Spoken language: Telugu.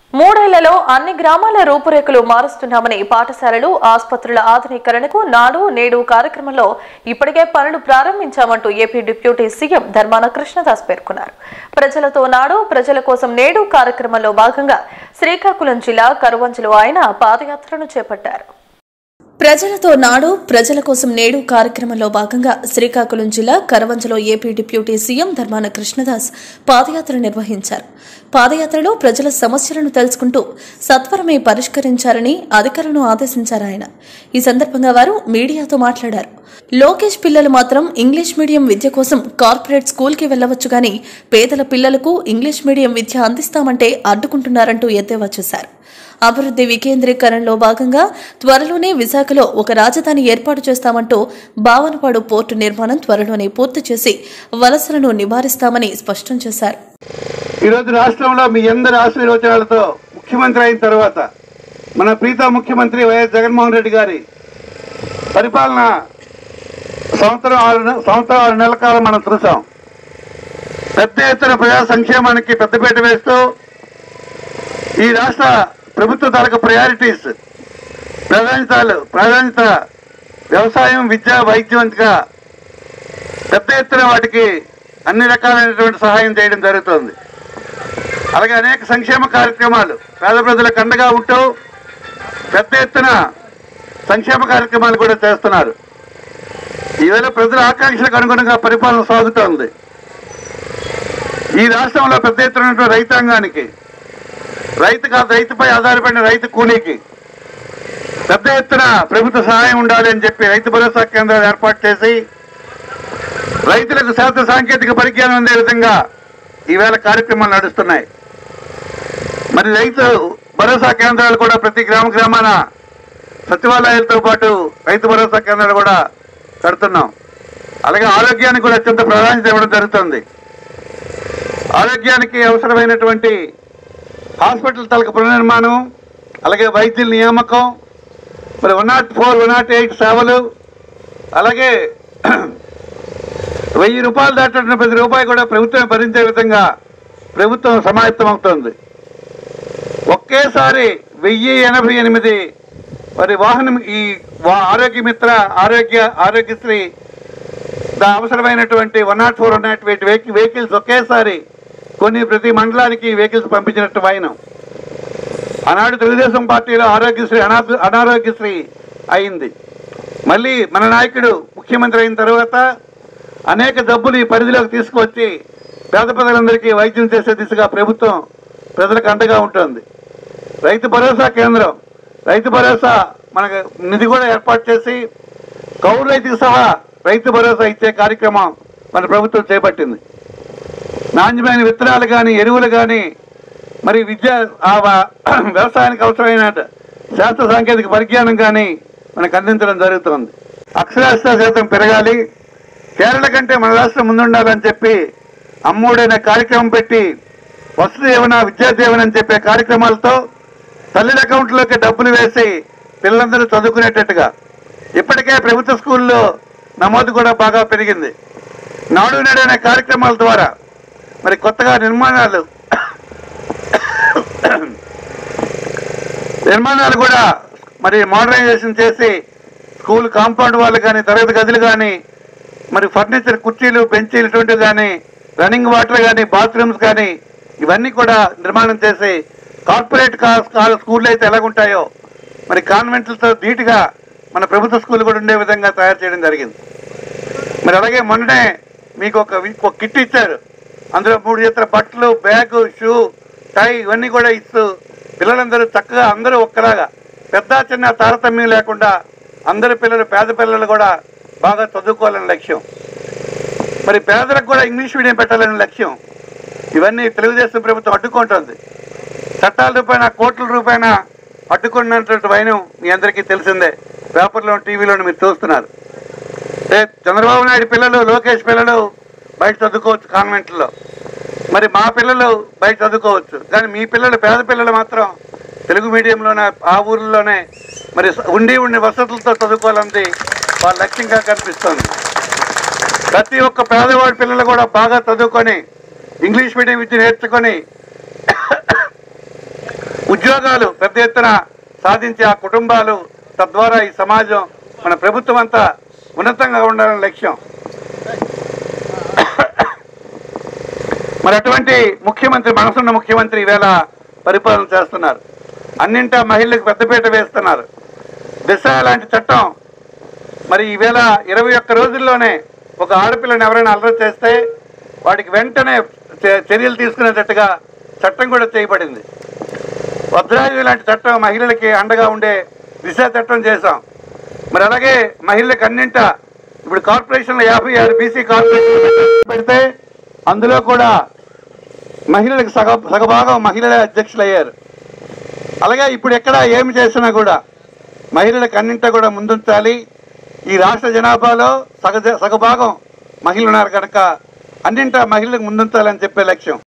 మూడేళ్లలో అన్ని గ్రామాల రూపురేఖలు మారుస్తున్నామని పాఠశాలలు ఆసుపత్రుల ఆధునీకరణకు నాడు నేడు కార్యక్రమంలో ఇప్పటికే పనులు ప్రారంభించామంటూ AP deputy CM Dharmana Krishnadas పేర్కొన్నారు ప్రజలతో నాడు ప్రజల కోసం నేడు కార్యక్రమంలో భాగంగా శ్రీకాకుళం జిల్లా కరువంజలో ఆయన పాదయాత్రను చేపట్టారు ప్రజలతో నాడు ప్రజల కోసం నేడు కార్యక్రమంలో భాగంగా శ్రీకాకుళం జిల్లా కరవంజలో AP deputy CM Dharmana Krishnadas పాదయాత్ర నిర్వహించారు పాదయాత్రలో ప్రజల సమస్యలను తెలుసుకుంటూ సత్వరమే పరిష్కరించాలని అధికారులను ఆదేశించారు ఆయన ఈ సందర్భంగా వారు మీడియాతో మాట్లాడారు లోకేష్ పిల్లలు మాత్రం ఇంగ్లీష్ మీడియం విద్య కోసం కార్పొరేట్ స్కూల్కి వెళ్లవచ్చు గాని పేదల పిల్లలకు ఇంగ్లీష్ మీడియం విద్య అందిస్తామంటే అడ్డుకుంటున్నారంటూ ఎద్దేవా చేశారు అభివృద్ధి వికేంద్రీకరణలో భాగంగా త్వరలోనే విశాఖలో ఒక రాజధాని ఏర్పాటు చేస్తామంటూ బావనపాడు పోర్టు నిర్మాణం త్వరలోనే పూర్తి చేసి వలసలను నివారిస్తామని స్పష్టం చేశారు ఈరోజు రాష్ట్రంలో మీ అందరి ఆశీర్వచనాలతో ముఖ్యమంత్రి అయిన తర్వాత మన ప్రీత ముఖ్యమంత్రి వైఎస్ జగన్మోహన్ రెడ్డి గారి పరిపాలన సంవత్సరం ఆరు నె- సంవత్సరం ఆరు నెలల కాలం మనం చూసాం పెద్ద ఎత్తున ప్రజా సంక్షేమానికి పెద్దపీట వేస్తూ ఈ రాష్ట్ర ప్రభుత్వ తాలూకు ప్రయారిటీస్ ప్రాధాన్యతలు ప్రాధాన్యత వ్యవసాయం విద్య వైద్యం వంటిగా పెద్ద ఎత్తున వాటికి అన్ని రకాలైనటువంటి సహాయం చేయడం జరుగుతోంది అలాగే అనేక సంక్షేమ కార్యక్రమాలు పేద ప్రజలకు అండగా ఉంటూ పెద్ద ఎత్తున సంక్షేమ కార్యక్రమాలు కూడా చేస్తున్నారు ఈవేళ ప్రజల ఆకాంక్షలకు అనుగుణంగా పరిపాలన సాగుతోంది ఈ రాష్ట్రంలో పెద్ద ఎత్తున ఉన్నటువంటి రైతాంగానికి రైతు కాదు రైతుపై ఆధారపడిన రైతు కూలీకి పెద్ద ఎత్తున ప్రభుత్వ సహాయం ఉండాలి అని చెప్పి రైతు భరోసా కేంద్రాలు ఏర్పాటు చేసి రైతులకు శాస్త్ర సాంకేతిక పరిజ్ఞానం అందే విధంగా ఈవేళ కార్యక్రమాలు నడుస్తున్నాయి మరి రైతు భరోసా కేంద్రాలు కూడా ప్రతి గ్రామ గ్రామాన సచివాలయాలతో పాటు రైతు భరోసా కేంద్రాలు కూడా కడుతున్నాం అలాగే ఆరోగ్యానికి కూడా అత్యంత ప్రాధాన్యత ఇవ్వడం జరుగుతుంది ఆరోగ్యానికి అవసరమైనటువంటి హాస్పిటల్ తలకు పునర్నిర్మాణం అలాగే వైద్యుల నియామకం మరి one not four one not eight సేవలు అలాగే వెయ్యి రూపాయలు దాటిన ప్రతి రూపాయి కూడా ప్రభుత్వం భరించే విధంగా ప్రభుత్వం సమాయత్తమవుతోంది ఒకేసారి వెయ్యి ఎనభై ఎనిమిది మరి వాహనం ఈ వా- ఆరోగ్య మిత్ర ఆరోగ్య ఆరోగ్యశ్రీ దా అవసరమైనటువంటి one not four one not eight vehicles ఒకేసారి కొన్ని ప్రతి మండలానికి వెహికల్స్ పంపించినట్టు వాయినం ఆనాడు తెలుగుదేశం పార్టీలో ఆరోగ్యశ్రీ అనా అనారోగ్యశ్రీ అయింది మళ్ళీ మన నాయకుడు ముఖ్యమంత్రి అయిన తర్వాత అనేక డబ్బులు ఈ పరిధిలోకి తీసుకొచ్చి పేద ప్రజలందరికీ వైద్యం చేసే దిశగా ప్రభుత్వం ప్రజలకు అండగా ఉంటుంది రైతు భరోసా కేంద్రం రైతు భరోసా మనకు నిధి కూడా ఏర్పాటు చేసి కౌలు రైతుకు సహా రైతు భరోసా ఇచ్చే కార్యక్రమం మన ప్రభుత్వం చేపట్టింది నాణ్యమైన విత్తనాలు కానీ ఎరువులు కానీ మరి విద్య ఆ వ- వ్యవసాయానికి అవసరమైన శాస్త్ర సాంకేతిక పరిజ్ఞానం కానీ మనకు అందించడం జరుగుతుంది అక్షరాస్యత శాతం పెరగాలి కేరళ కంటే మన రాష్ట్రం ముందుండాలని చెప్పి అమ్మోడైన కార్యక్రమం పెట్టి వసతి దీవెన విద్యా దీవెన అని చెప్పే కార్యక్రమాలతో తల్లిల అకౌంట్లోకి డబ్బులు వేసి పిల్లలందరూ చదువుకునేటట్టుగా ఇప్పటికే ప్రభుత్వ స్కూల్లో నమోదు కూడా బాగా పెరిగింది నాడు నేడు అనే కార్యక్రమాల ద్వారా మరి కొత్తగా నిర్మాణాలు నిర్మాణాలు కూడా మరి మోడర్నైజేషన్ చేసి స్కూల్ కాంపౌండ్ వాళ్ళు కానీ తరగతి గదులు కానీ మరి ఫర్నిచర్ కుర్చీలు బెంచీలు ఇటువంటివి కానీ రన్నింగ్ వాటర్ కానీ బాత్రూమ్స్ కానీ ఇవన్నీ కూడా నిర్మాణం చేసి కార్పొరేట్ కా- స్కూళ్ళు అయితే ఎలాగుంటాయో మరి కాన్వెంట్లతో ధీటుగా మన ప్రభుత్వ స్కూల్ కూడా ఉండే విధంగా తయారు చేయడం జరిగింది మరి అలాగే మొన్ననే మీకు ఒక వి- ఒక కిట్ ఇచ్చారు అందులో మూడు జతల బట్టలు బ్యాగు షూ టై ఇవన్నీ కూడా ఇస్తూ పిల్లలందరూ చక్కగా అందరూ ఒక్కలాగా పెద్ద చిన్న తారతమ్యం లేకుండా అందరి పిల్లలు పేద పిల్లలు కూడా బాగా చదువుకోవాలని లక్ష్యం మరి పేదలకు కూడా ఇంగ్లీష్ మీడియం పెట్టాలని లక్ష్యం ఇవన్నీ తెలుగుదేశం ప్రభుత్వం అడ్డుకుంటుంది చట్టాల రూపాయన కోట్ల రూపాయన అడ్డుకున్నటువంటి వైనం మీ అందరికీ తెలిసిందే పేపర్లో టీవీలో మీరు చూస్తున్నారు ఏ చంద్రబాబు నాయుడు పిల్లలు లోకేష్ పిల్లలు బయట చదువుకోవచ్చు కాన్వెంట్లో మరి మా పిల్లలు బయట చదువుకోవచ్చు కానీ మీ పిల్లలు పేద పిల్లలు మాత్రం తెలుగు మీడియంలోనే ఆ ఊర్లోనే మరి ఉండి ఉండి వసతులతో చదువుకోవాలన్నది వాళ్ళ లక్ష్యంగా కనిపిస్తుంది ప్రతి ఒక్క పేదవాడి పిల్లలు కూడా బాగా చదువుకొని ఇంగ్లీష్ మీడియం విద్య నేర్చుకొని ఉద్యోగాలు పెద్ద ఎత్తున సాధించి ఆ కుటుంబాలు తద్వారా ఈ సమాజం మన ప్రభుత్వం అంతా ఉన్నతంగా ఉండాలని లక్ష్యం మరి అటువంటి ముఖ్యమంత్రి మనసున్న ముఖ్యమంత్రి ఈవేళ పరిపాలన చేస్తున్నారు అన్నింటా మహిళలకు పెద్దపీట వేస్తున్నారు దిశ లాంటి చట్టం మరి ఈవేళ ఇరవై ఒక్క రోజుల్లోనే ఒక ఆడపిల్లని ఎవరైనా అల్లరి చేస్తే వాడికి వెంటనే చే- చర్యలు తీసుకునేటట్టుగా చట్టం కూడా చేయబడింది వజ్రాయుధి లాంటి చట్టం మహిళలకి అండగా ఉండే దిశ చట్టం చేశాం మరి అలాగే మహిళలకు అన్నింట ఇప్పుడు కార్పొరేషన్లో యాభై ఆరు బీసీ కార్పొరేషన్ పెడితే అందులో కూడా మహిళలకు సగ సగభాగం మహిళలే అధ్యక్షులు అయ్యారు అలాగే ఇప్పుడు ఎక్కడ ఏమి చేసినా కూడా మహిళలకు అన్నింటా కూడా ముందుంచాలి ఈ రాష్ట్ర జనాభాలో సగ సగభాగం మహిళలు ఉన్నారు కనుక అన్నింటా మహిళలకు ముందుంచాలని చెప్పే లక్ష్యం